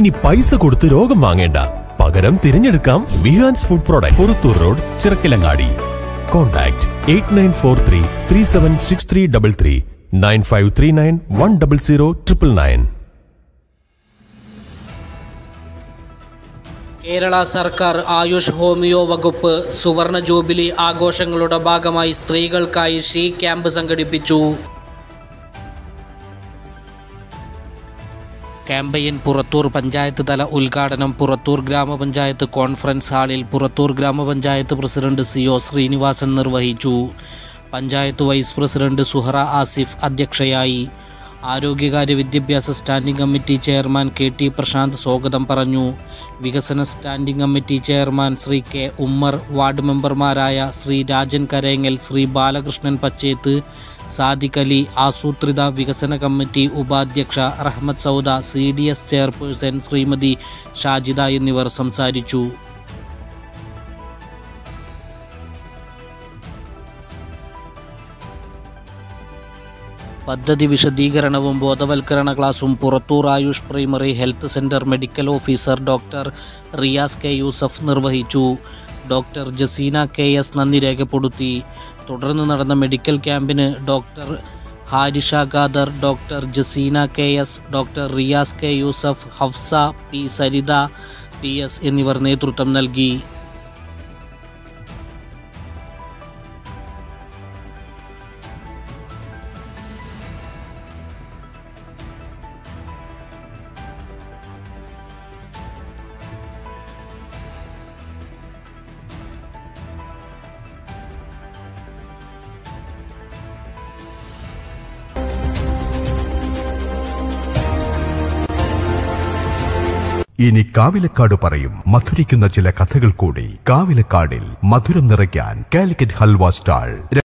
ഇനി പൈസ കൊടുത്ത് രോഗം വാങ്ങേണ്ട പകരം തിരഞ്ഞെടുക്കാം Vihans food product Purathur road Chirakkalangadi contact eight nine four three three seven six three double three nine five three nine one double zero triple nine Kerala സർക്കാർ ആയുഷ് ഹോമിയോ വകുപ്പ് സുവർണ ജൂബിലി ആഘോഷങ്ങളുടെ ഭാഗമായി സ്ത്രീകൾക്കായി ഷീ ക്യാമ്പ് സംഘടിപ്പിച്ചു ക്യാമ്പയിൻ പുറത്തൂർ പഞ്ചായത്ത് തല ഉദ്ഘാടനം പുറത്തൂർ ഗ്രാമപഞ്ചായത്ത് കോൺഫറൻസ് ഹാളിൽ പുറത്തൂർ ഗ്രാമപഞ്ചായത്ത് പ്രസിഡന്റ് സി ഒ ശ്രീനിവാസൻ നിർവഹിച്ചു പഞ്ചായത്ത് വൈസ് പ്രസിഡന്റ് സുഹറ ആസിഫ് അധ്യക്ഷയായി ആരോഗ്യകാര്യ വിദ്യാഭ്യാസ standing committee chairman K T Prashanth സ്വാഗതം പറഞ്ഞു വികസന standing committee chairman Sree K Ummer ward മെമ്പർമാരായ ശ്രീ രാജൻ കരേങ്ങൽ ശ്രീ ബാലകൃഷ്ണൻ പച്ചേത്ത് സാദിഖ് അലി ആസൂത്രിത വികസന കമ്മിറ്റി ഉപാധ്യക്ഷ Rahmath Sauda C D S chairperson Srimathi Shajida എന്നിവർ സംസാരിച്ചു പദ്ധതി വിശദീകരണവും ബോധവൽക്കരണ ക്ലാസും Purathur Ayush primary health centre medical officer doctor Riyas K Yusuf നിർവഹിച്ചു ഡോക്ടർ ജസീന കെ എസ് നന്ദി രേഖപ്പെടുത്തി തുടർന്ന് നടന്ന മെഡിക്കൽ ക്യാമ്പിന് doctor Harisha Khader doctor Jaseena K S doctor Riyas K Yusuf Hafsa P Saritha P S എന്നിവർ നേതൃത്വം നൽകി ഇനി കാവിലക്കാട് പറയും മധുരിക്കുന്ന ചില കഥകൾ കൂടി കാവിലക്കാടിൽ മധുരം നിറയ്ക്കാൻ കാലിക്കറ്റ് ഹൽവ സ്റ്റാൾ